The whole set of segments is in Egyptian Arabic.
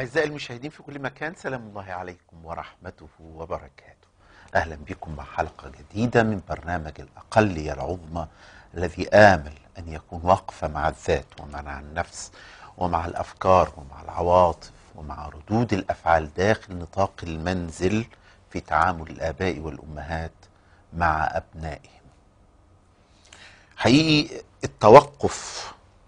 أعزائي المشاهدين في كل مكان سلام الله عليكم ورحمته وبركاته أهلا بكم مع حلقة جديدة من برنامج الأقلية العظمى الذي آمل أن يكون وقفة مع الذات ومع النفس ومع الأفكار ومع العواطف ومع ردود الأفعال داخل نطاق المنزل في تعامل الآباء والأمهات مع أبنائهم حقيقي التوقف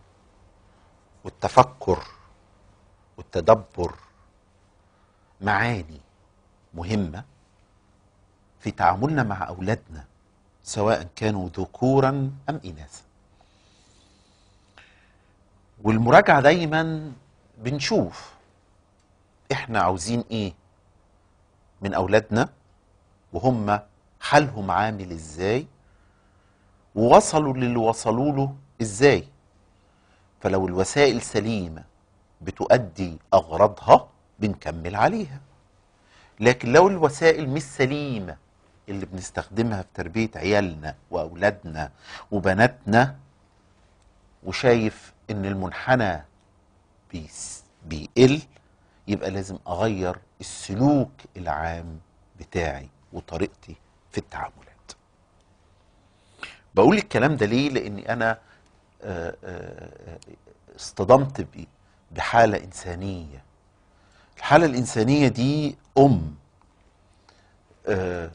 والتفكر والتدبر معاني مهمة في تعاملنا مع أولادنا سواء كانوا ذكورا أم إناثا والمراجعة دايما بنشوف احنا عاوزين ايه من أولادنا وهم حالهم عامل ازاي ووصلوا للي وصلوا له ازاي فلو الوسائل سليمه بتؤدي اغراضها بنكمل عليها لكن لو الوسائل مش سليمه اللي بنستخدمها في تربيه عيالنا واولادنا وبناتنا وشايف ان المنحنى بيس بيقل يبقى لازم اغير السلوك العام بتاعي وطريقتي في التعاملات بقول الكلام ده ليه لاني انا آه، آه، اصطدمت ب- بحالة إنسانية الحالة الإنسانية دي أم آه،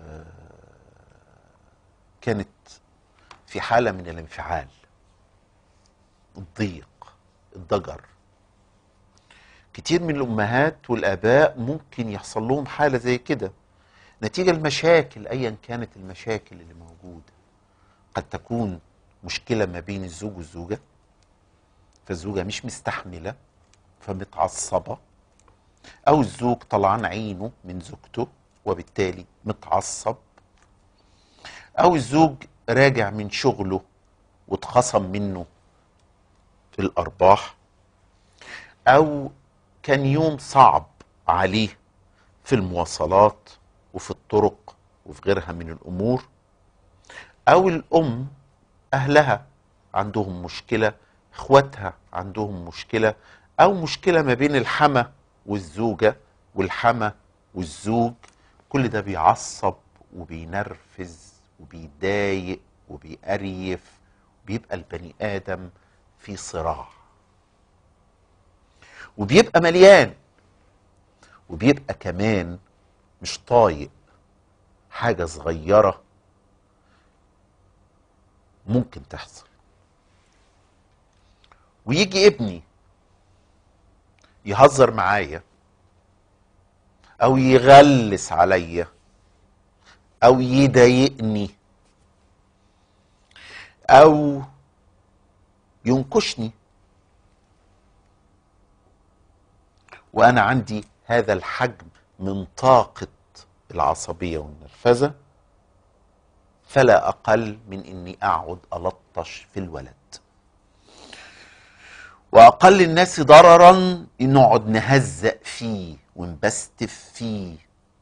كانت في حالة من الانفعال الضيق الضجر كتير من الأمهات والآباء ممكن يحصل لهم حالة زي كده نتيجة المشاكل أيا كانت المشاكل اللي موجودة قد تكون مشكلة ما بين الزوج والزوجة فالزوجة مش مستحملة فمتعصبة أو الزوج طلعان عينه من زوجته وبالتالي متعصب أو الزوج راجع من شغله واتخصم منه الأرباح أو كان يوم صعب عليه في المواصلات وفي الطرق وفي غيرها من الأمور أو الأم أهلها عندهم مشكلة إخواتها عندهم مشكلة أو مشكلة ما بين الحما والزوجة والحما والزوج كل ده بيعصب وبينرفز وبيضايق وبيقريف بيبقى البني آدم في صراع وبيبقى مليان وبيبقى كمان مش طايق حاجة صغيرة ممكن تحصل ويجي ابني يهزر معايا او يغلس عليا او يضايقني او ينكشني وانا عندي هذا الحجم من طاقه العصبيه والنرفزه فلا اقل من اني اقعد الطش في الولد واقل الناس ضررا نقعد نهزق فيه ونبستف فيه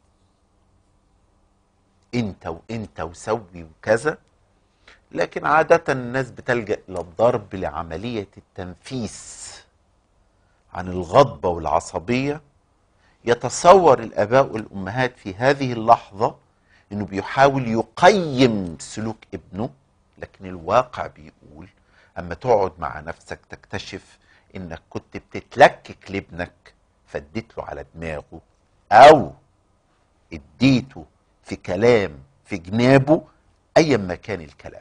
انت وانت وسوي وكذا لكن عادة الناس بتلجأ إلى الضرب لعملية التنفيس عن الغضبة والعصبية يتصور الآباء والأمهات في هذه اللحظة إنه بيحاول يقيم سلوك ابنه لكن الواقع بيقول أما تقعد مع نفسك تكتشف إنك كنت بتتلكك لابنك فاديت له على دماغه أو اديته في كلام في جنابه أيا ما كان الكلام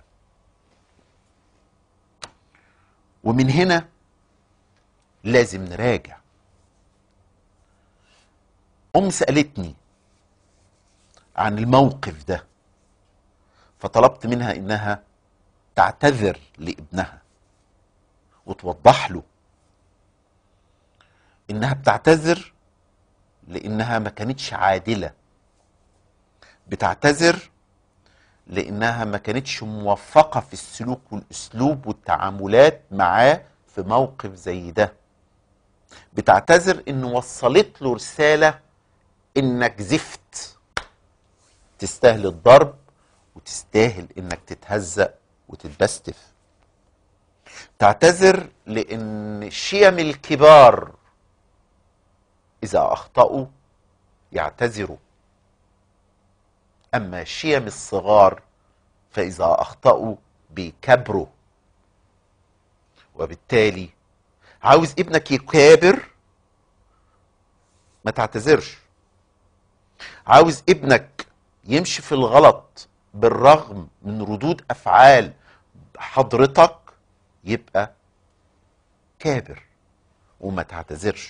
ومن هنا لازم نراجع أم سألتني عن الموقف ده فطلبت منها إنها تعتذر لابنها وتوضح له إنها بتعتذر لإنها ما كانتش عادلة بتعتذر لانها ما كانتش موفقه في السلوك والاسلوب والتعاملات معاه في موقف زي ده بتعتذر ان وصلت له رساله انك زفت تستاهل الضرب وتستاهل انك تتهزق وتتبستف تعتذر لان شيم الكبار اذا اخطاوا يعتذروا اما شيم الصغار فاذا اخطاوا بيكبروا وبالتالي عاوز ابنك يكابر ما تعتذرش عاوز ابنك يمشي في الغلط بالرغم من ردود افعال حضرتك يبقى كابر وما تعتذرش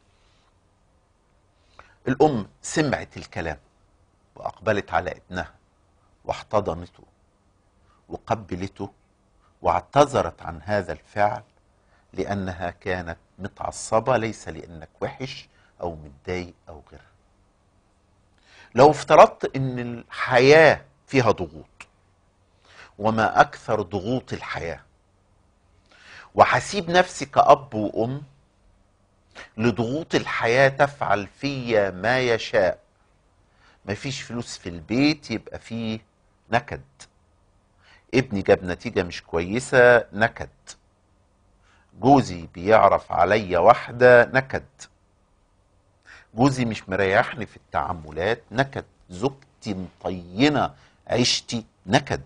الام سمعت الكلام واقبلت على ابنها واحتضنته وقبلته واعتذرت عن هذا الفعل لانها كانت متعصبه ليس لانك وحش او متضايق او غيرها لو افترضت ان الحياه فيها ضغوط وما اكثر ضغوط الحياه وحسيب نفسي كاب وام لضغوط الحياه تفعل فيا ما يشاء مفيش فلوس في البيت يبقى فيه نكد ابني جاب نتيجه مش كويسه نكد جوزي بيعرف عليا واحده نكد جوزي مش مريحني في التعاملات نكد زوجتي مطينه عيشتي نكد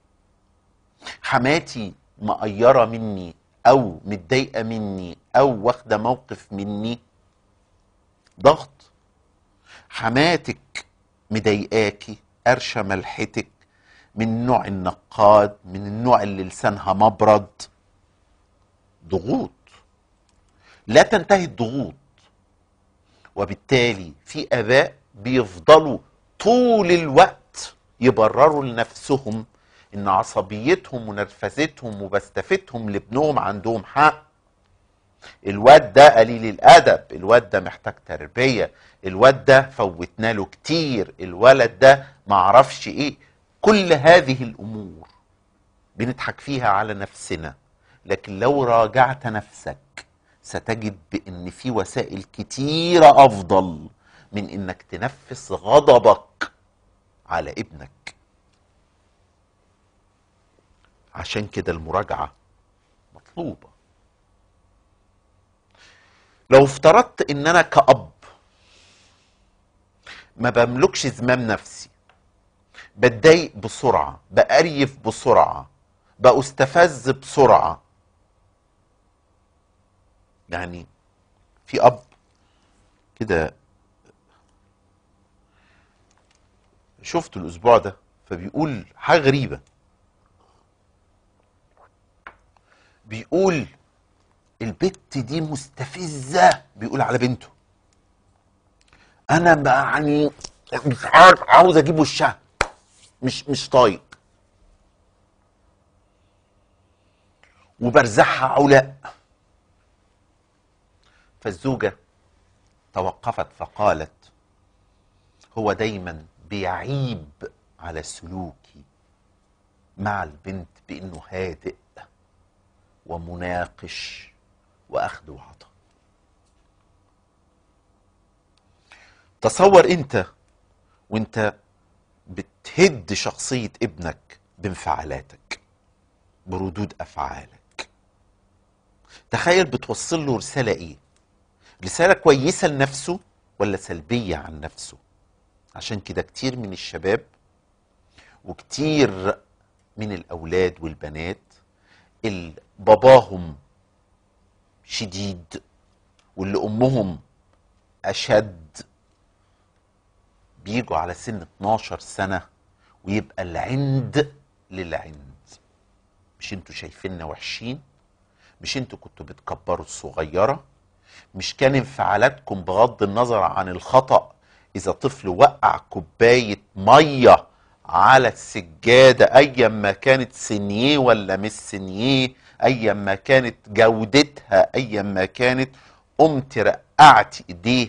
حماتي مقيره مني او متضايقه مني او واخده موقف مني ضغط حماتك مضايقاكي قرشه ملحتك من نوع النقاد من النوع اللي لسانها مبرد ضغوط لا تنتهي الضغوط وبالتالي في اباء بيفضلوا طول الوقت يبرروا لنفسهم ان عصبيتهم ونرفزتهم وبستفتهم لابنهم عندهم حق الواد ده قليل الادب الواد ده محتاج تربيه الواد ده فوتنا له كتير الولد ده معرفش ايه كل هذه الامور بنضحك فيها على نفسنا لكن لو راجعت نفسك ستجد بان في وسائل كتيره افضل من انك تنفس غضبك على ابنك عشان كده المراجعه مطلوبه لو افترضت ان انا كاب ما بملكش زمام نفسي بتضايق بسرعه بقريف بسرعه بستفز بسرعه يعني في اب كده شفته الاسبوع ده فبيقول حاجه غريبه بيقول البت دي مستفزه بيقول على بنته انا بقى يعني مش عارف عاوز اجيب وشها مش مش طايق وبرزعها علاء فالزوجة توقفت فقالت هو دايما بيعيب على سلوكي مع البنت بانه هادئ ومناقش واخذ وعطاء تصور انت وانت بتهد شخصية ابنك بانفعالاتك بردود افعالك تخيل بتوصل له رسالة ايه رسالة كويسة لنفسه ولا سلبية عن نفسه عشان كده كتير من الشباب وكتير من الأولاد والبنات اللي باباهم شديد واللي أمهم أشد بيجوا على سن 12 سنة ويبقى العند للعند مش انتوا شايفيننا وحشين مش انتوا كنتوا بتكبروا الصغيره مش كان انفعالاتكم بغض النظر عن الخطأ إذا طفل وقع كوباية مية على السجادة أيا ما كانت سنيه ولا مش سنيه أيا ما كانت جودتها أيا ما كانت قمت رقعت إيديه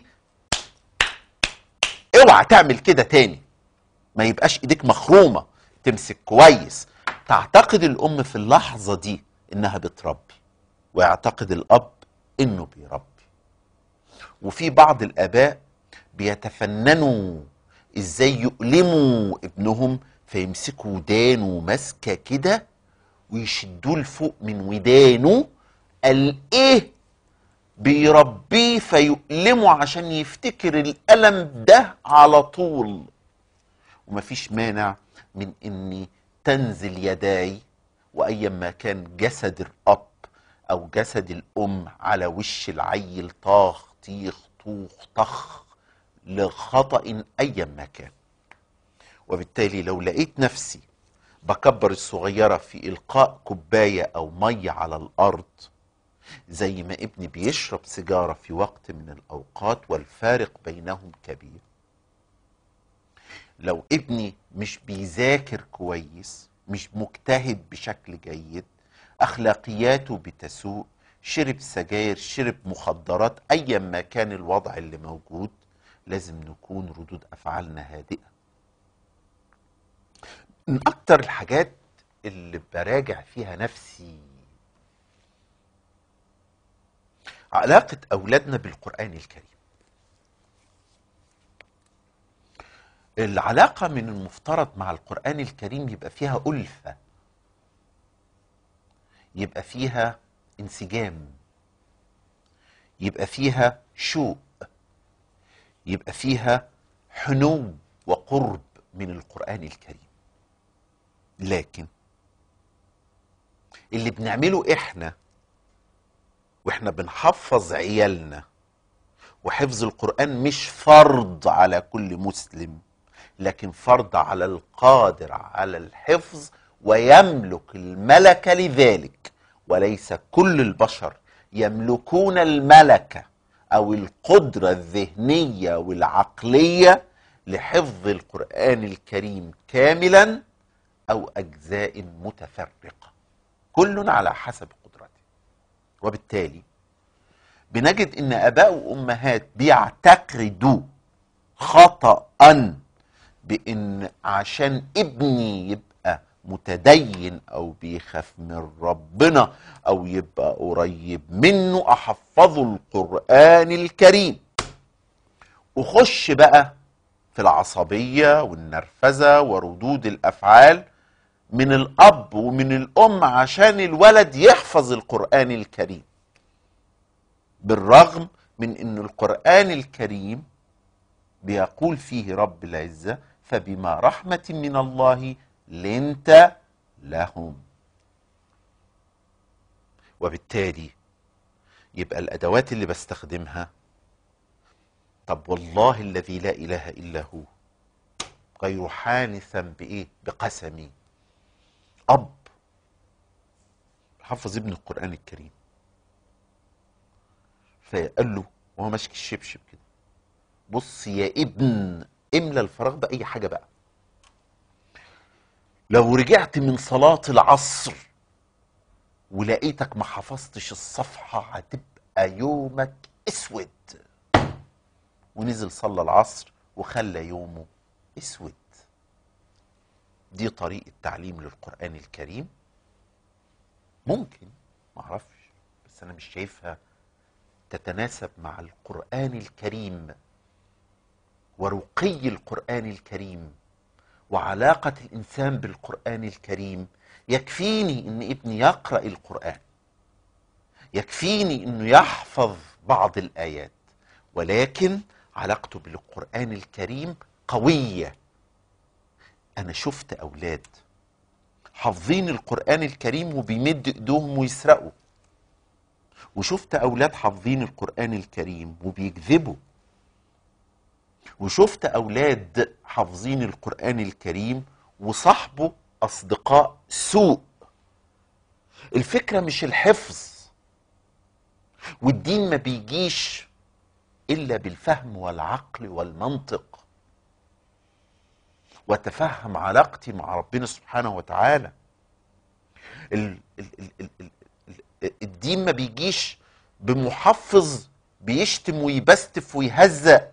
اوعى تعمل كده تاني ما يبقاش ايديك مخرومة تمسك كويس تعتقد الأم في اللحظة دي إنها بتربي ويعتقد الأب إنه بيربي وفي بعض الاباء بيتفننوا ازاي يؤلموا ابنهم فيمسكوا ودانه ماسكه كده ويشدوه لفوق من ودانه قال ايه بيربيه فيؤلمه عشان يفتكر الألم ده على طول ومفيش مانع من اني تنزل يداي وايا ما كان جسد الاب او جسد الام على وش العيل طاخ طيخ طوخ طخ لخطأ ايا ما كان وبالتالي لو لقيت نفسي بكبر الصغيرة في إلقاء كوباية أو مية على الأرض زي ما ابني بيشرب سيجارة في وقت من الأوقات والفارق بينهم كبير لو ابني مش بيذاكر كويس مش مجتهد بشكل جيد اخلاقياته بتسوء شرب سجاير شرب مخدرات ايا ما كان الوضع اللي موجود لازم نكون ردود افعالنا هادئه من اكتر الحاجات اللي براجع فيها نفسي علاقه اولادنا بالقران الكريم العلاقة من المفترض مع القرآن الكريم يبقى فيها ألفة يبقى فيها انسجام يبقى فيها شوق يبقى فيها حنو وقرب من القرآن الكريم لكن اللي بنعمله احنا واحنا بنحفظ عيالنا وحفظ القرآن مش فرض على كل مسلم لكن فرض على القادر على الحفظ ويملك الملكة لذلك وليس كل البشر يملكون الملكة أو القدرة الذهنية والعقلية لحفظ القرآن الكريم كاملا أو أجزاء متفرقة كل على حسب قدرته وبالتالي بنجد ان اباء وامهات بيعتقدوا خطأ بان عشان ابني يبقى متدين او بيخاف من ربنا او يبقى قريب منه احفظه القرآن الكريم وخش بقى في العصبية والنرفزة وردود الافعال من الاب ومن الام عشان الولد يحفظ القرآن الكريم بالرغم من ان القرآن الكريم بيقول فيه رب العزة فبما رحمة من الله لنت لهم وبالتالي يبقى الادوات اللي بستخدمها طب والله الذي لا اله الا هو غير حانثا بايه بقسمي اب حفظ ابن القران الكريم فقال له وهو ماسك الشبشب كده بص يا ابن املى الفراغ باي حاجه بقى لو رجعت من صلاه العصر ولقيتك ما حفظتش الصفحه هتبقى يومك اسود ونزل صلى العصر وخلى يومه اسود دي طريقه تعليم للقران الكريم ممكن معرفش بس انا مش شايفها تتناسب مع القران الكريم ورقي القرآن الكريم وعلاقة الإنسان بالقرآن الكريم يكفيني إن ابني يقرأ القرآن يكفيني إنه يحفظ بعض الآيات ولكن علاقته بالقرآن الكريم قوية أنا شفت أولاد حافظين القرآن الكريم وبيمد إيدهم ويسرقوا وشفت أولاد حافظين القرآن الكريم وبيكذبوا وشفت اولاد حافظين القران الكريم وصاحبه اصدقاء سوء الفكره مش الحفظ والدين ما بيجيش الا بالفهم والعقل والمنطق وتفهم علاقتي مع ربنا سبحانه وتعالى ال ال ال ال ال الدين ما بيجيش بمحفظ بيشتم ويبستف ويهزأ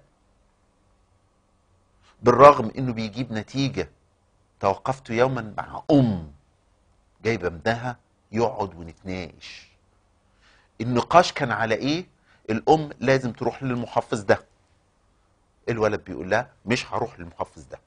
بالرغم انه بيجيب نتيجة توقفت يوما مع ام جايبة ابنها يقعد ونتناقش النقاش كان على ايه الام لازم تروح للمحفظ ده الولد بيقول لها مش هروح للمحفظ ده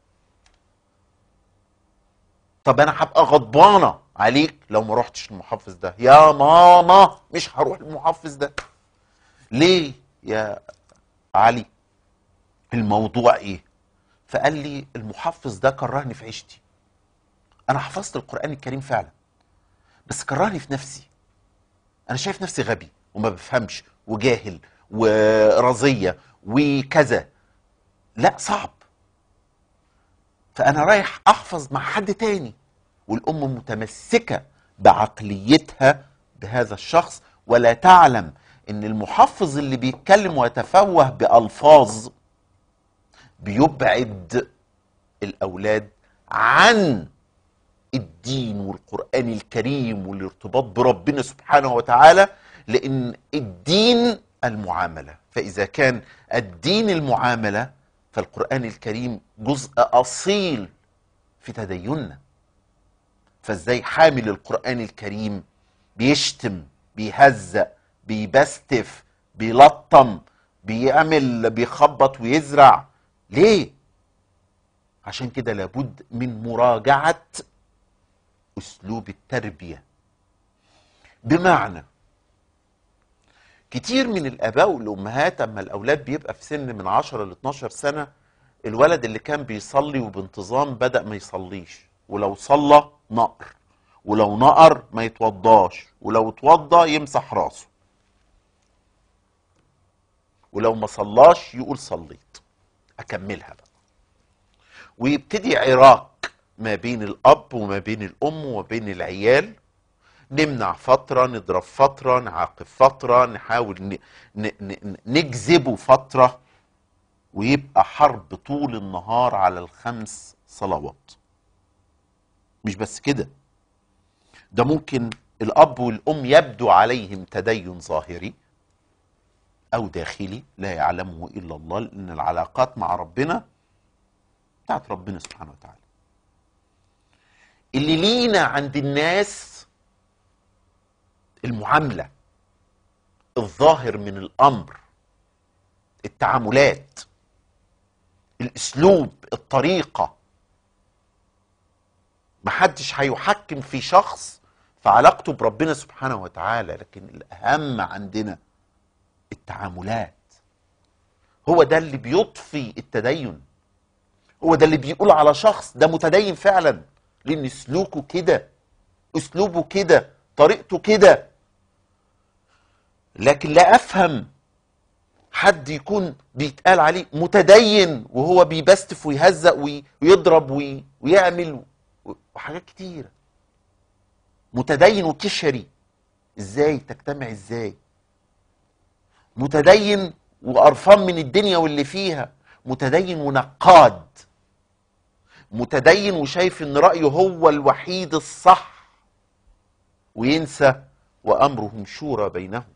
طب انا هبقى غضبانه عليك لو ما رحتش للمحفظ ده يا ماما مش هروح للمحفظ ده ليه يا علي الموضوع ايه فقال لي المحفظ ده كرهني في عيشتي انا حفظت القران الكريم فعلا بس كرهني في نفسي انا شايف نفسي غبي وما بفهمش وجاهل ورزيه وكذا لا صعب فانا رايح احفظ مع حد تاني والام متمسكه بعقليتها بهذا الشخص ولا تعلم ان المحفظ اللي بيتكلم ويتفوه بالفاظ بيبعد الاولاد عن الدين والقران الكريم والارتباط بربنا سبحانه وتعالى لان الدين المعامله فاذا كان الدين المعامله فالقران الكريم جزء اصيل في تديننا فازاي حامل القران الكريم بيشتم بيهزأ بيبستف بيلطم بيعمل بيخبط ويزرع ليه عشان كده لابد من مراجعه اسلوب التربيه بمعنى كتير من الاباء والامهات اما الاولاد بيبقى في سن من 10 ل 12 سنه الولد اللي كان بيصلي وبانتظام بدا ما يصليش ولو صلى نقر ولو نقر ما يتوضاش ولو اتوضى يمسح راسه ولو ما صلاش يقول صليت اكملها بقى ويبتدي عراك ما بين الاب وما بين الام وما بين العيال نمنع فتره نضرب فتره نعاقب فتره نحاول ن... ن... ن... نجذبه فتره ويبقى حرب طول النهار على الخمس صلوات مش بس كده ده ممكن الاب والام يبدو عليهم تدين ظاهري او داخلي لا يعلمه الا الله لان العلاقات مع ربنا بتاعت ربنا سبحانه وتعالى اللي لينا عند الناس المعامله الظاهر من الامر التعاملات الاسلوب الطريقه محدش هيحكم في شخص في علاقته بربنا سبحانه وتعالى لكن الاهم عندنا التعاملات هو ده اللي بيضفي التدين هو ده اللي بيقول على شخص ده متدين فعلا لان سلوكه كده اسلوبه كده طريقته كده لكن لا افهم حد يكون بيتقال عليه متدين وهو بيبستف ويهزق وي- ويضرب وي- ويعمل وحاجات كتيره متدين وكشري ازاي تجتمع ازاي متدين وقرفان من الدنيا واللي فيها متدين ونقاد متدين وشايف ان رايه هو الوحيد الصح وينسى وامرهم شورى بينهم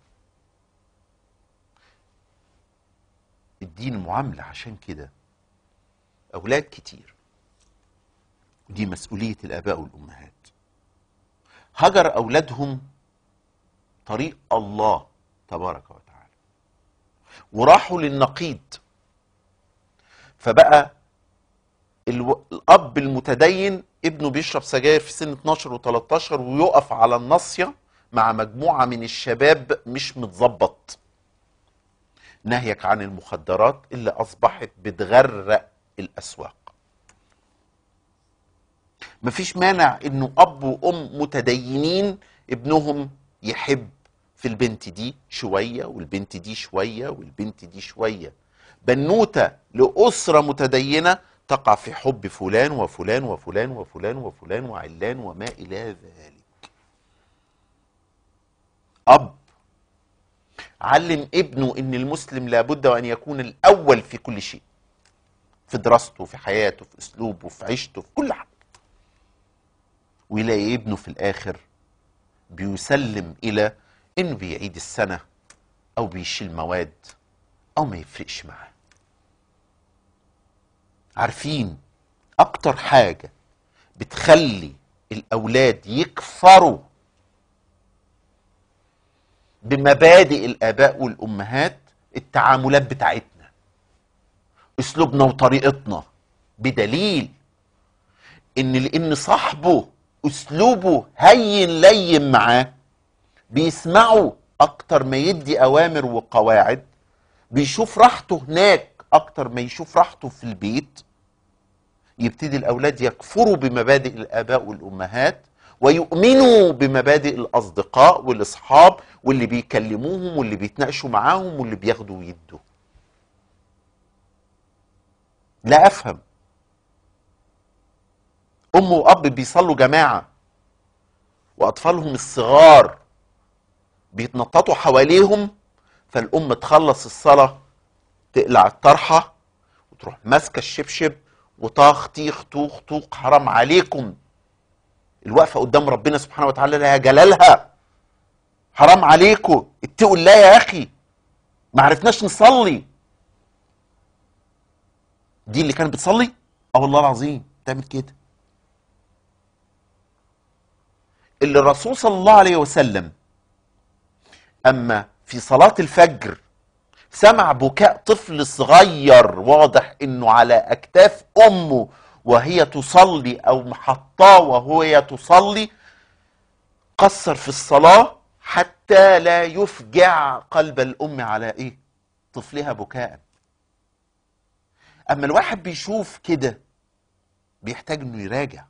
الدين معامله عشان كده اولاد كتير دي مسؤوليه الاباء والامهات هجر اولادهم طريق الله تبارك وتعالى وراحوا للنقيض فبقى الو... الاب المتدين ابنه بيشرب سجاير في سن 12 و13 ويقف على الناصيه مع مجموعه من الشباب مش متظبط ناهيك عن المخدرات اللي اصبحت بتغرق الاسواق مفيش مانع انه اب وام متدينين ابنهم يحب في البنت دي شويه والبنت دي شويه والبنت دي شويه بنوته لاسره متدينه تقع في حب فلان وفلان وفلان وفلان وفلان وعلان وما الى ذلك اب علم ابنه ان المسلم لابد وان يكون الاول في كل شيء في دراسته في حياته في اسلوبه في عيشته في كل حاجه ويلاقي ابنه في الاخر بيسلم الى انه بيعيد السنه او بيشيل مواد او ما يفرقش معاه عارفين اكتر حاجه بتخلي الاولاد يكفروا بمبادئ الاباء والامهات التعاملات بتاعتنا اسلوبنا وطريقتنا بدليل ان لان صاحبه اسلوبه هين لين معاه بيسمعه اكتر ما يدي اوامر وقواعد بيشوف راحته هناك اكتر ما يشوف راحته في البيت يبتدي الاولاد يكفروا بمبادئ الاباء والامهات ويؤمنوا بمبادئ الاصدقاء والاصحاب واللي بيكلموهم واللي بيتناقشوا معاهم واللي بياخدوا ويدوا لا افهم ام واب بيصلوا جماعه واطفالهم الصغار بيتنططوا حواليهم فالام تخلص الصلاه تقلع الطرحه وتروح ماسكه الشبشب وطاخ طيخ طوخ طوق حرام عليكم الوقفه قدام ربنا سبحانه وتعالى لها جلالها حرام عليكم اتقوا الله يا اخي ما عرفناش نصلي دي اللي كانت بتصلي اه والله العظيم تعمل كده اللي الرسول صلى الله عليه وسلم اما في صلاه الفجر سمع بكاء طفل صغير واضح انه على اكتاف امه وهي تصلي او محطاه وهي تصلي قصر في الصلاه حتى لا يفجع قلب الام على ايه طفلها بكاء اما الواحد بيشوف كده بيحتاج انه يراجع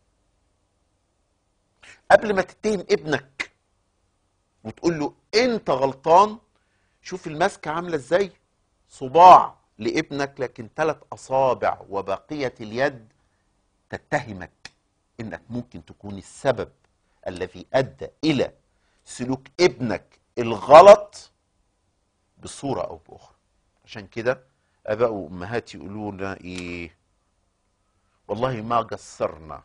قبل ما تتهم ابنك وتقول له انت غلطان شوف المسكه عامله ازاي صباع لابنك لكن ثلاث اصابع وبقيه اليد تتهمك انك ممكن تكون السبب الذي ادى الى سلوك ابنك الغلط بصوره او باخرى عشان كده اباء وامهات يقولوا لنا ايه والله ما قصرنا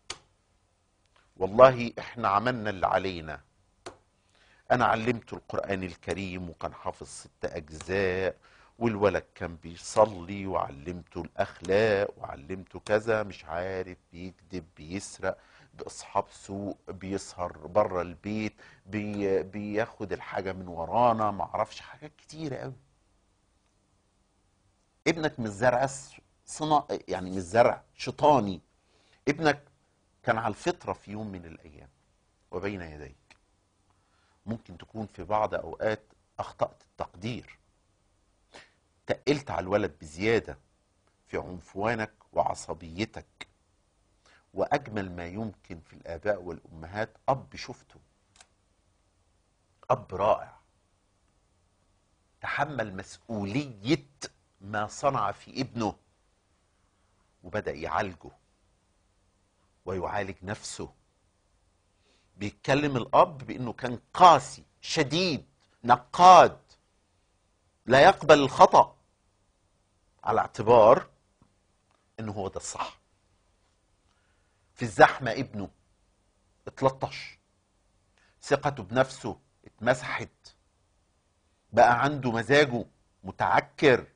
والله احنا عملنا اللي علينا انا علمته القرآن الكريم وكان حافظ ست اجزاء والولد كان بيصلي وعلمته الاخلاق وعلمته كذا مش عارف بيكذب بيسرق باصحاب سوء بيسهر بره البيت بي بياخد الحاجه من ورانا ما اعرفش حاجات كتيره قوي ابنك مش زرع صنا يعني مش زرع شيطاني ابنك كان على الفطره في يوم من الايام وبين يديك ممكن تكون في بعض اوقات اخطات التقدير تقلت على الولد بزياده في عنفوانك وعصبيتك واجمل ما يمكن في الاباء والامهات اب شفته اب رائع تحمل مسؤوليه ما صنع في ابنه وبدا يعالجه ويعالج نفسه بيتكلم الاب بانه كان قاسي شديد نقاد لا يقبل الخطا على اعتبار انه هو ده الصح في الزحمه ابنه اتلطش ثقته بنفسه اتمسحت بقى عنده مزاجه متعكر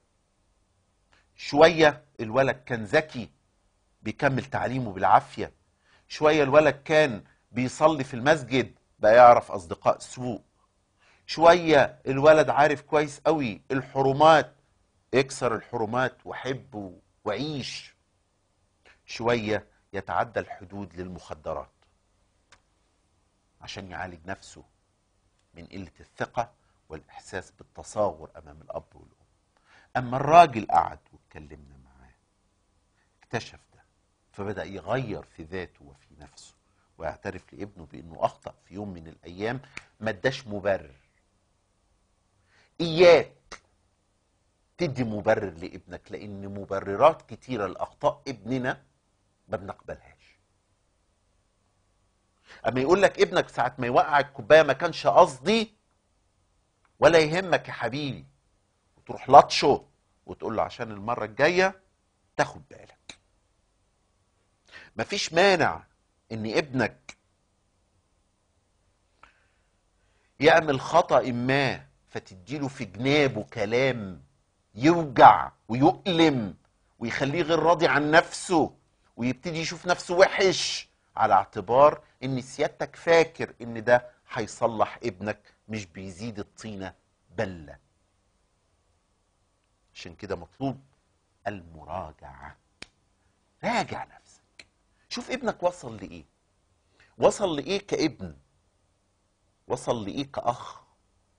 شويه الولد كان ذكي بيكمل تعليمه بالعافيه شويه الولد كان بيصلي في المسجد بقى يعرف اصدقاء سوء شويه الولد عارف كويس قوي الحرمات اكسر الحرمات وحب وعيش شويه يتعدى الحدود للمخدرات عشان يعالج نفسه من قله الثقه والاحساس بالتصاغر امام الاب والام اما الراجل قعد واتكلمنا معاه اكتشف ده فبدا يغير في ذاته وفي نفسه ويعترف لابنه بانه اخطا في يوم من الايام ما اداش مبرر اياك تدي مبرر لابنك لان مبررات كتيره لاخطاء ابننا ما بنقبلهاش اما يقول لك ابنك ساعه ما يوقع الكوبايه ما كانش قصدي ولا يهمك يا حبيبي وتروح لطشه وتقول له عشان المره الجايه تاخد بالك مفيش مانع ان ابنك يعمل خطأ ما فتديله في جنابه كلام يوجع ويؤلم ويخليه غير راضي عن نفسه ويبتدي يشوف نفسه وحش على اعتبار ان سيادتك فاكر ان ده هيصلح ابنك مش بيزيد الطينة بلة عشان كده مطلوب المراجعة راجع نفسك شوف ابنك وصل لإيه وصل لإيه كابن وصل لإيه كأخ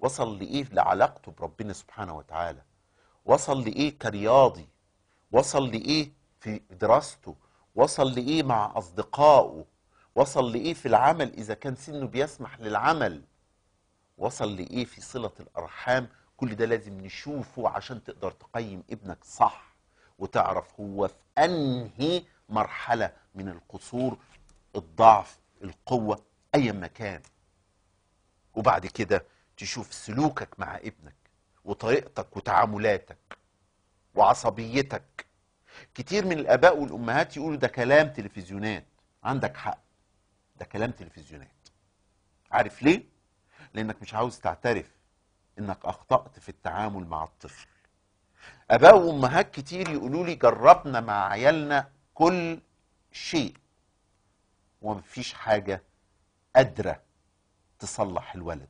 وصل لايه لعلاقته بربنا سبحانه وتعالى وصل لايه كرياضي وصل لايه في دراسته وصل لايه مع اصدقائه وصل لايه في العمل اذا كان سنه بيسمح للعمل وصل لايه في صله الارحام كل ده لازم نشوفه عشان تقدر تقيم ابنك صح وتعرف هو في انهي مرحله من القصور الضعف القوه ايا ما كان وبعد كده تشوف سلوكك مع ابنك وطريقتك وتعاملاتك وعصبيتك كتير من الاباء والامهات يقولوا ده كلام تلفزيونات عندك حق ده كلام تلفزيونات عارف ليه لانك مش عاوز تعترف انك اخطات في التعامل مع الطفل اباء وامهات كتير يقولوا لي جربنا مع عيالنا كل شيء ومفيش حاجه قادره تصلح الولد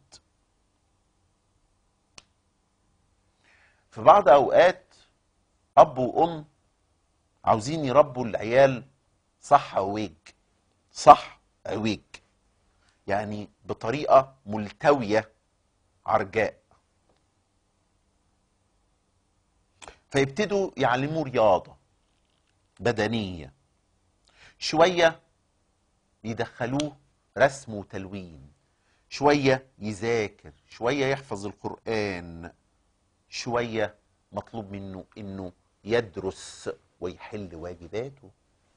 في بعض اوقات اب وام عاوزين يربوا العيال صح عويج صح عويج يعني بطريقه ملتويه عرجاء فيبتدوا يعلموا رياضه بدنيه شويه يدخلوه رسم وتلوين شويه يذاكر شويه يحفظ القران شويه مطلوب منه انه يدرس ويحل واجباته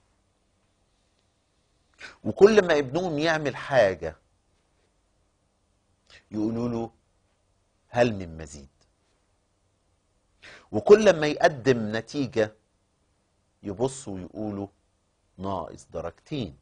وكل ما ابنهم يعمل حاجه يقولوا له هل من مزيد وكل ما يقدم نتيجه يبصوا ويقولوا ناقص درجتين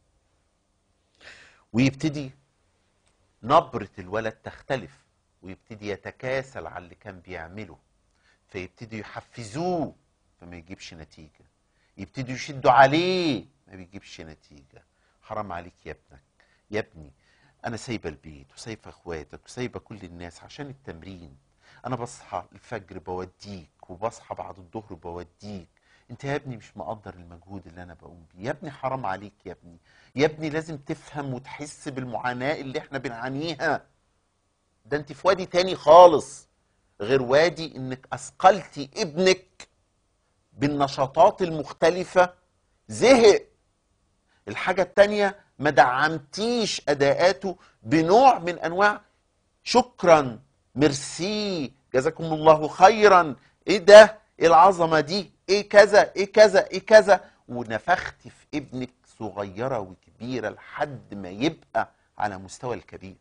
ويبتدي نبرة الولد تختلف ويبتدي يتكاسل على اللي كان بيعمله فيبتدوا يحفزوه فما يجيبش نتيجة يبتدوا يشدوا عليه ما بيجيبش نتيجة حرام عليك يا ابنك يا ابني انا سايبه البيت وسايبه اخواتك وسايبه كل الناس عشان التمرين انا بصحى الفجر بوديك وبصحى بعد الظهر بوديك انت يا ابني مش مقدر المجهود اللي انا بقوم بيه يا ابني حرام عليك يا ابني يا ابني لازم تفهم وتحس بالمعاناة اللي احنا بنعانيها ده انت في وادي تاني خالص غير وادي انك اثقلتي ابنك بالنشاطات المختلفة زهق الحاجة التانية ما دعمتيش اداءاته بنوع من انواع شكرا ميرسي جزاكم الله خيرا ايه ده ايه العظمة دي ايه كذا ايه كذا ايه كذا ونفخت في ابنك صغيرة وكبيرة لحد ما يبقى على مستوى الكبير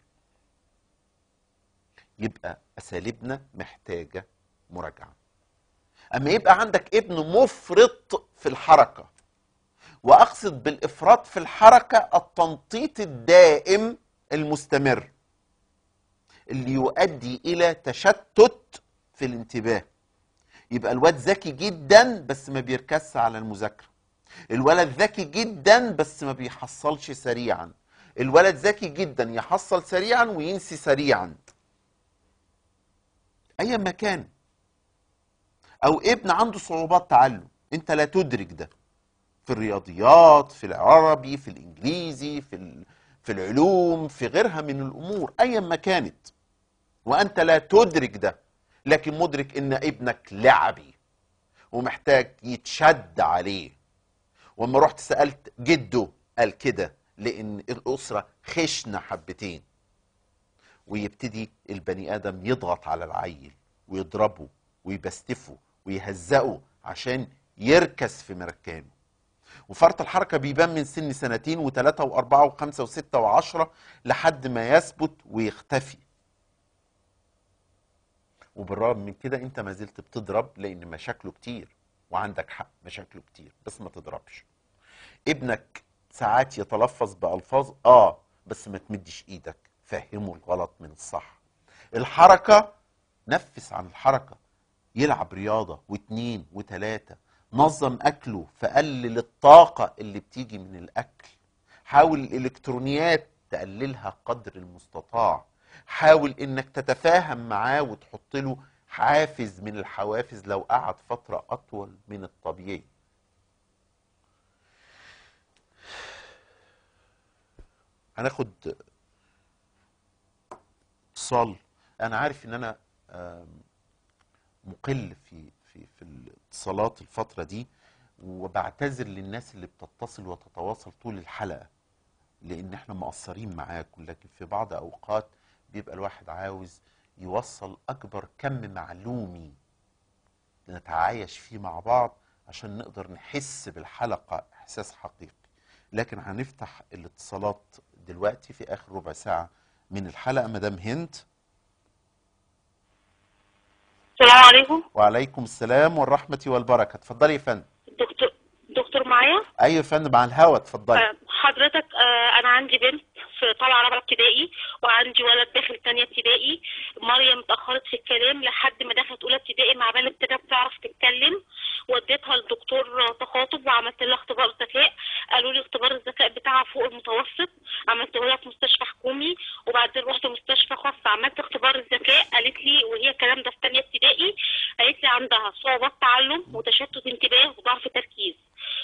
يبقى اساليبنا محتاجة مراجعة اما يبقى عندك ابن مفرط في الحركة واقصد بالافراط في الحركة التنطيط الدائم المستمر اللي يؤدي الى تشتت في الانتباه يبقى الواد ذكي جدا بس ما بيركزش على المذاكره الولد ذكي جدا بس ما بيحصلش سريعا الولد ذكي جدا يحصل سريعا وينسي سريعا ايا ما كان او ابن عنده صعوبات تعلم انت لا تدرك ده في الرياضيات في العربي في الانجليزي في ال- في العلوم في غيرها من الامور ايا ما كانت وانت لا تدرك ده لكن مدرك ان ابنك لعبي ومحتاج يتشد عليه وما رحت سالت جده قال كده لان الاسره خشنه حبتين ويبتدي البني ادم يضغط على العيل ويضربه ويبستفه ويهزقه عشان يركز في مركانه وفرط الحركه بيبان من سن سنتين وثلاثه واربعه وخمسه وسته وعشره لحد ما يثبت ويختفي وبالرغم من كده انت ما زلت بتضرب لان مشاكله كتير وعندك حق مشاكله كتير بس ما تضربش ابنك ساعات يتلفظ بالفاظ اه بس ما تمدش ايدك فهمه الغلط من الصح الحركه نفس عن الحركه يلعب رياضه واتنين وتلاته نظم اكله فقلل الطاقه اللي بتيجي من الاكل حاول الالكترونيات تقللها قدر المستطاع حاول انك تتفاهم معاه وتحط له حافز من الحوافز لو قعد فتره اطول من الطبيعي هناخد اتصال انا عارف ان انا آم، مقل في في في الاتصالات الفتره دي وبعتذر للناس اللي بتتصل وتتواصل طول الحلقه لان احنا مقصرين معاكم لكن في بعض اوقات بيبقى الواحد عاوز يوصل اكبر كم معلومي نتعايش فيه مع بعض عشان نقدر نحس بالحلقه احساس حقيقي لكن هنفتح الاتصالات دلوقتي في اخر ربع ساعه من الحلقه مدام هند السلام عليكم وعليكم السلام والرحمه والبركه اتفضلي يا فندم دكتور دكتور معايا ايوه يا فندم على الهوا اتفضلي آه، حضرتك آه، انا عندي بنت في طالعه رابعه ابتدائي وعندي ولد داخل تانية ابتدائي مريم اتاخرت في الكلام لحد ما دخلت اولى ابتدائي مع بال ابتدت تعرف تتكلم وديتها لدكتور تخاطب وعملت لها اختبار ذكاء قالوا لي اختبار الذكاء بتاعها فوق المتوسط عملته لها في مستشفى حكومي وبعدين رحت مستشفى خاص عملت اختبار الذكاء قالت لي وهي الكلام ده في تانية ابتدائي قالت لي عندها صعوبات تعلم وتشتت انتباه وضعف تركيز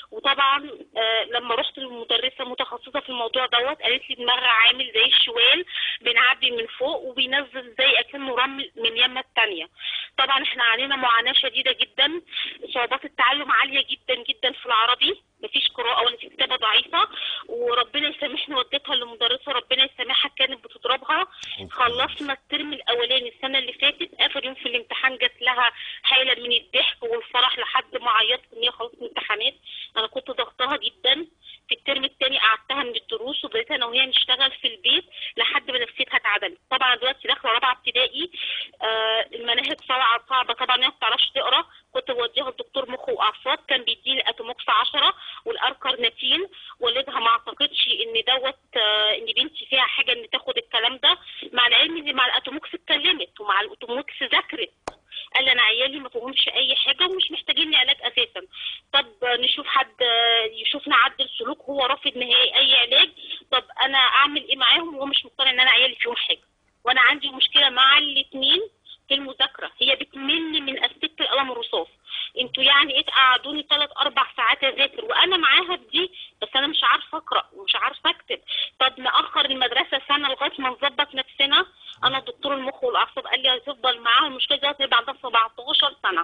وطبعا آه لما رحت للمدرسه متخصصه في الموضوع دوت قالت لي دماغها عامل زي الشوال بنعبي من فوق وبينزل زي اكنه رمل من يمه التانيه طبعا احنا علينا معاناه شديده جدا صعوبات التعلم عاليه جدا جدا في العربي مفيش قراءه ولا في كتابه ضعيفه وربنا يسامحني وديتها لمدرسه ربنا يسامحها كانت بتضربها خلصنا الترم الاولاني السنه اللي فاتت اخر يوم في الامتحان جات لها حاله من الضحك والفرح لحد ما عيطت ان هي خلصت الامتحانات انا كنت ضغطها جدا في الترم الثاني قعدتها من الدروس وبقيت انا وهي نشتغل في البيت لحد ما نفسيتها اتعدلت طبعا دلوقتي داخله رابعه ابتدائي آه المناهج صعبه صعبه طبعا هي ما بتعرفش تقرا كنت بوديها لدكتور مخ واعصاب كان بيديني اتوموكس 10 والاركرناتين والدها ما اعتقدش ان دوت آه ان بنتي فيها حاجه ان تاخد الكلام ده مع العلم ان مع الاتوموكس اتكلمت ومع الاتوموكس ذاكرت قال لي انا عيالي ما فيهمش اي حاجه ومش محتاجين علاج اساسا طب نشوف حد يشوف نعدل سلوك هو رافض نهائي اي علاج طب انا اعمل ايه معاهم وهو مش مقتنع ان انا عيالي فيهم حاجه وانا عندي مشكله مع الاثنين في المذاكره هي بتمل من استك القلم الرصاص انتوا يعني ايه تقعدوني ثلاث اربع ساعات اذاكر وانا معاها في دي بس انا مش عارفه اقرا ومش عارفه اكتب طب ناخر المدرسه سنه لغايه ما نظبط نفسنا انا دكتور المخ والاعصاب قال لي هتفضل معاها المشكله دي هتبقى عندها 17 سنه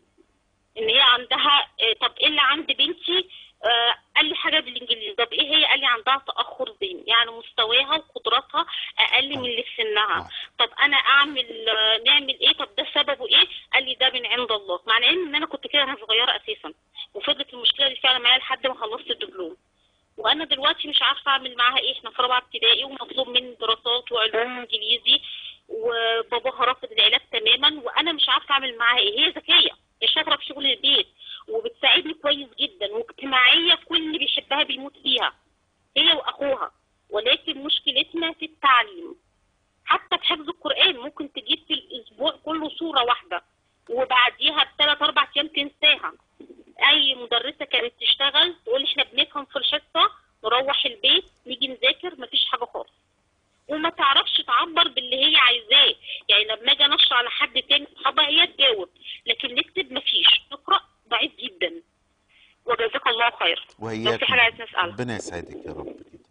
ان هي عندها آه، طب ايه اللي عند بنتي آه، قال لي حاجه بالانجليزي طب ايه هي قال لي عندها تاخر ذهني يعني مستواها وقدراتها اقل من اللي في سنها طب انا اعمل آه، نعمل ايه طب ده سببه ايه قال لي ده من عند الله مع العلم ان انا كنت كده وانا صغيره اساسا وفضلت المشكله دي فعلا معايا لحد ما خلصت الدبلوم وانا دلوقتي مش عارفه اعمل معاها ايه احنا في رابعه ابتدائي ومطلوب مني دراسات وعلوم انجليزي وباباها رافض العلاج تماما وانا مش عارفه اعمل معاها ايه هي ذكيه هي شاطره في شغل البيت وبتساعدني كويس جدا واجتماعيه كل اللي بيحبها بيموت فيها هي واخوها ولكن مشكلتنا في التعليم حتى في حفظ القران ممكن تجيب في الاسبوع كله سوره واحده وبعديها بثلاث اربع ايام تنساها اي مدرسه كانت تشتغل تقول احنا بنفهم في الحصه نروح البيت نيجي نذاكر مفيش حاجه خالص وما تعرفش تعبر باللي هي عايزاه يعني لما اجي انشر على حد تاني صحابها هي تجاوب لكن نكتب مفيش نقرا ضعيف جدا وجزاك الله خير لو وهياك في حاجه عايز نسالها ربنا يسعدك يا رب كده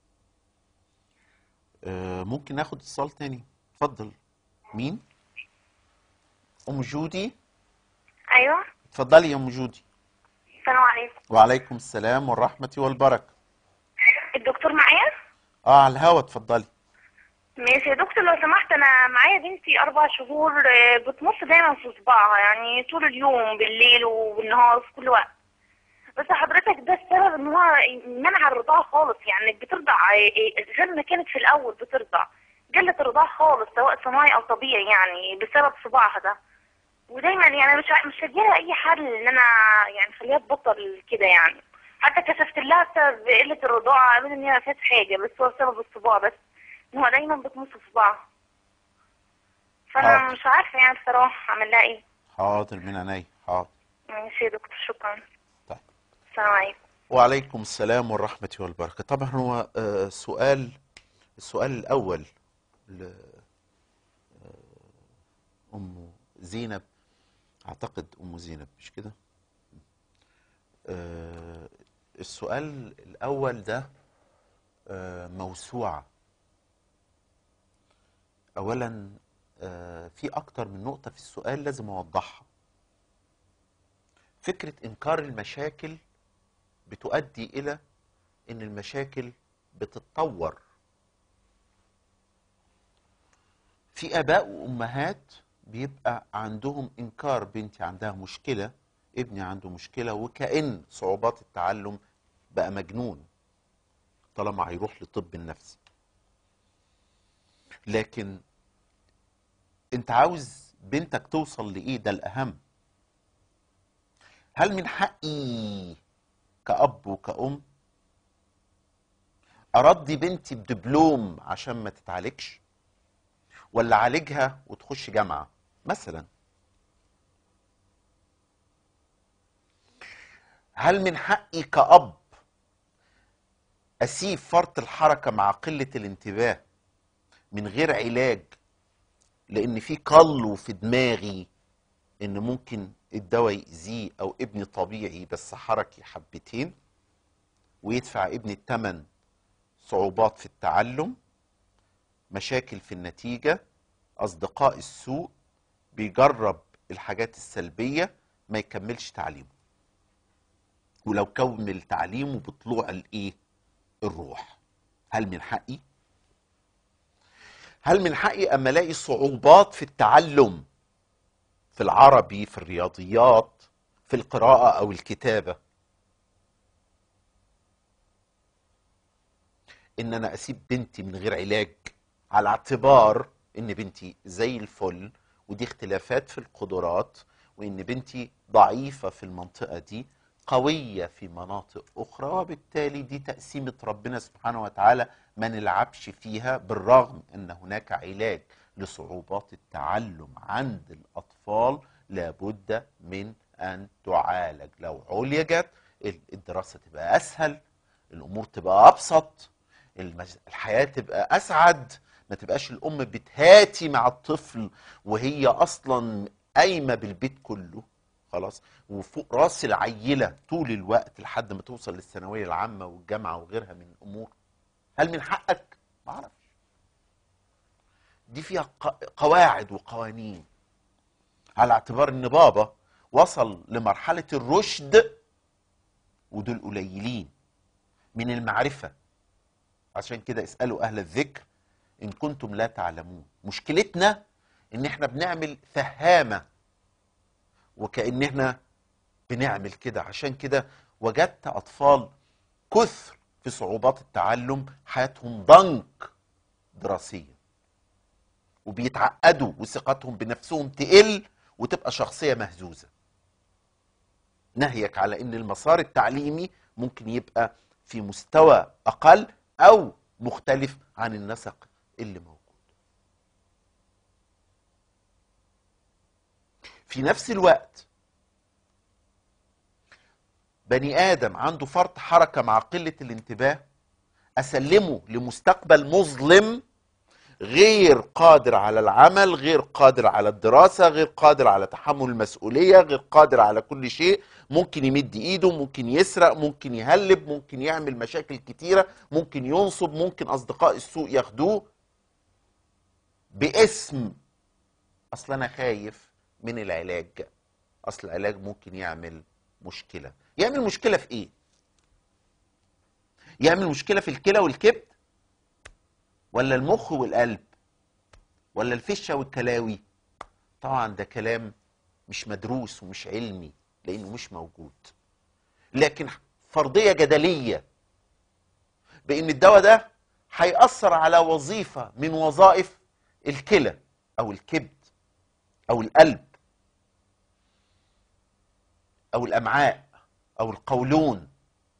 آه ممكن ناخد اتصال تاني اتفضل مين ام جودي ايوه اتفضلي يا ام جودي السلام عليكم وعليكم السلام والرحمه والبركه الدكتور معايا اه على الهوا اتفضلي ماشي يا دكتور لو سمحت انا معايا بنتي اربع شهور آه، بتمص دايما في صباعها يعني طول اليوم بالليل وبالنهار في كل وقت بس حضرتك ده السبب ان هو منع الرضاعة خالص يعني بترضع آه، آه، غير ما كانت في الاول بترضع قلت الرضاعة خالص سواء صناعي او طبيعي يعني بسبب صباعها ده ودايما يعني مش ع- مش لاقيه اي حل ان انا يعني خليها تبطل كده يعني حتى كشفت لها بسبب قله الرضاعه قالوا لي ان هي ما فيهاش حاجه بس هو بسبب الصباع بس ان هو دايما بتمص في صباعها فانا حاضر. مش عارفه يعني بصراحه اعمل لها ايه حاضر من عيني حاضر ماشي يا دكتور شكرا طيب السلام عليكم وعليكم السلام والرحمة والبركة طبعا هو آه، سؤال السؤال الأول ل آه، أم زينب أعتقد أم زينب مش كده آه، السؤال الأول ده آه، موسوعة أولا آه، في اكتر من نقطة في السؤال لازم اوضحها فكرة انكار المشاكل بتؤدي الى ان المشاكل بتتطور في اباء وامهات بيبقى عندهم انكار بنتي عندها مشكله ابني عنده مشكله وكأن صعوبات التعلم بقى مجنون طالما هيروح لطب النفس لكن انت عاوز بنتك توصل لايه ده الاهم هل من حقي كأب وكأم أرضي بنتي بدبلوم عشان ما تتعالجش ولا عالجها وتخش جامعة مثلا هل من حقي كأب أسيب فرط الحركة مع قلة الانتباه من غير علاج لأن في قلو في دماغي إن ممكن الدواء يأذيه أو ابني طبيعي بس حركي حبتين ويدفع ابني الثمن صعوبات في التعلم مشاكل في النتيجة أصدقاء السوء بيجرب الحاجات السلبية ما يكملش تعليمه ولو كمل تعليمه بطلوع الايه الروح هل من حقي هل من حقي اما الاقي صعوبات في التعلم في العربي في الرياضيات في القراءة او الكتابة ان انا اسيب بنتي من غير علاج على اعتبار ان بنتي زي الفل ودي اختلافات في القدرات وان بنتي ضعيفة في المنطقة دي قوية في مناطق أخرى وبالتالي دي تقسيمة ربنا سبحانه وتعالى ما نلعبش فيها بالرغم أن هناك علاج لصعوبات التعلم عند الأطفال لابد من أن تعالج لو عولجت الدراسة تبقى أسهل الأمور تبقى أبسط المج- الحياة تبقى أسعد ما تبقاش الأم بتهاتي مع الطفل وهي أصلا قايمة بالبيت كله خلاص وفوق راس العيلة طول الوقت لحد ما توصل للثانوية العامة والجامعة وغيرها من الأمور هل من حقك؟ ما أعرفش دي فيها ق- قواعد وقوانين على اعتبار ان بابا وصل لمرحلة الرشد ودول قليلين من المعرفة عشان كده اسألوا أهل الذكر إن كنتم لا تعلمون مشكلتنا إن إحنا بنعمل فهامة وكأن إحنا بنعمل كده عشان كده وجدت أطفال كثر في صعوبات التعلم حياتهم ضنك دراسيا وبيتعقدوا وثقتهم بنفسهم تقل وتبقى شخصية مهزوزة نهيك على ان المسار التعليمي ممكن يبقى في مستوى اقل او مختلف عن النسق اللي موجود في نفس الوقت بني ادم عنده فرط حركه مع قله الانتباه اسلمه لمستقبل مظلم غير قادر على العمل غير قادر على الدراسة غير قادر على تحمل المسؤولية غير قادر على كل شيء ممكن يمد ايده ممكن يسرق ممكن يهلب ممكن يعمل مشاكل كتيرة ممكن ينصب ممكن اصدقاء السوء ياخدوه باسم اصل انا خايف من العلاج اصل العلاج ممكن يعمل مشكلة يعمل مشكلة في ايه يعمل مشكلة في الكلى والكبد ولا المخ والقلب ولا الفشة والكلاوي طبعا ده كلام مش مدروس ومش علمي لانه مش موجود لكن فرضية جدلية بان الدواء ده هيأثر على وظيفة من وظائف الكلى او الكبد او القلب او الامعاء او القولون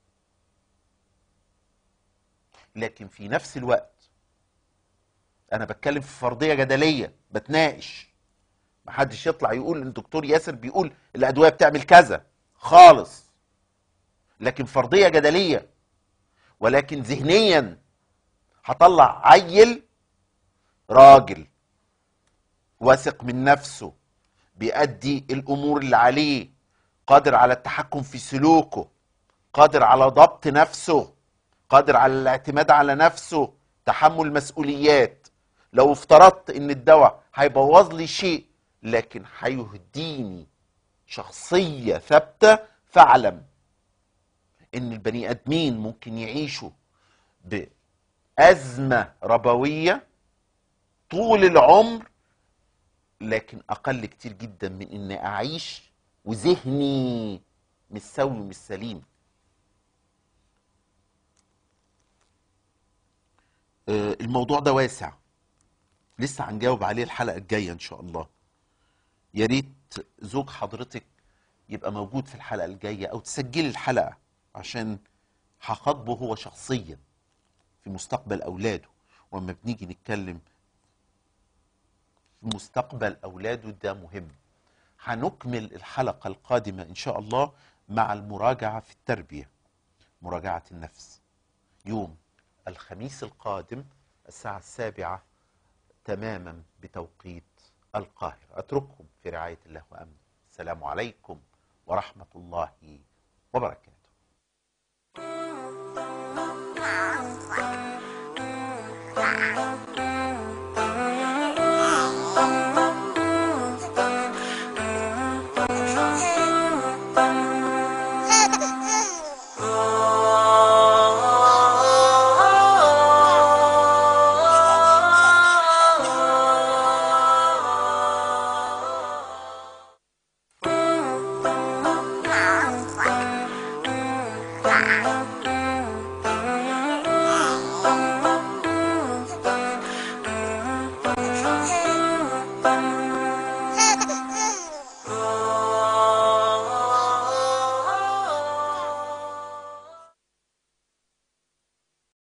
لكن في نفس الوقت انا بتكلم في فرضيه جدليه بتناقش محدش يطلع يقول ان الدكتور ياسر بيقول الادويه بتعمل كذا خالص لكن فرضيه جدليه ولكن ذهنيا هطلع عيل راجل واثق من نفسه بيأدي الامور اللي عليه قادر على التحكم في سلوكه قادر على ضبط نفسه قادر على الاعتماد على نفسه تحمل مسؤوليات لو افترضت ان الدواء هيبوظ لي شيء لكن هيهديني شخصيه ثابته فاعلم ان البني ادمين ممكن يعيشوا بازمه ربويه طول العمر لكن اقل كتير جدا من ان اعيش وذهني مش سوي مش سليم آه، الموضوع ده واسع لسه هنجاوب عليه الحلقه الجايه ان شاء الله يا ريت زوج حضرتك يبقى موجود في الحلقه الجايه او تسجلي الحلقه عشان هخاطبه هو شخصيا في مستقبل اولاده وما بنيجي نتكلم في مستقبل اولاده ده مهم هنكمل الحلقه القادمه ان شاء الله مع المراجعه في التربيه مراجعه النفس يوم الخميس القادم الساعه السابعه تماما بتوقيت القاهره اترككم في رعايه الله وامنه السلام عليكم ورحمه الله وبركاته Thank you.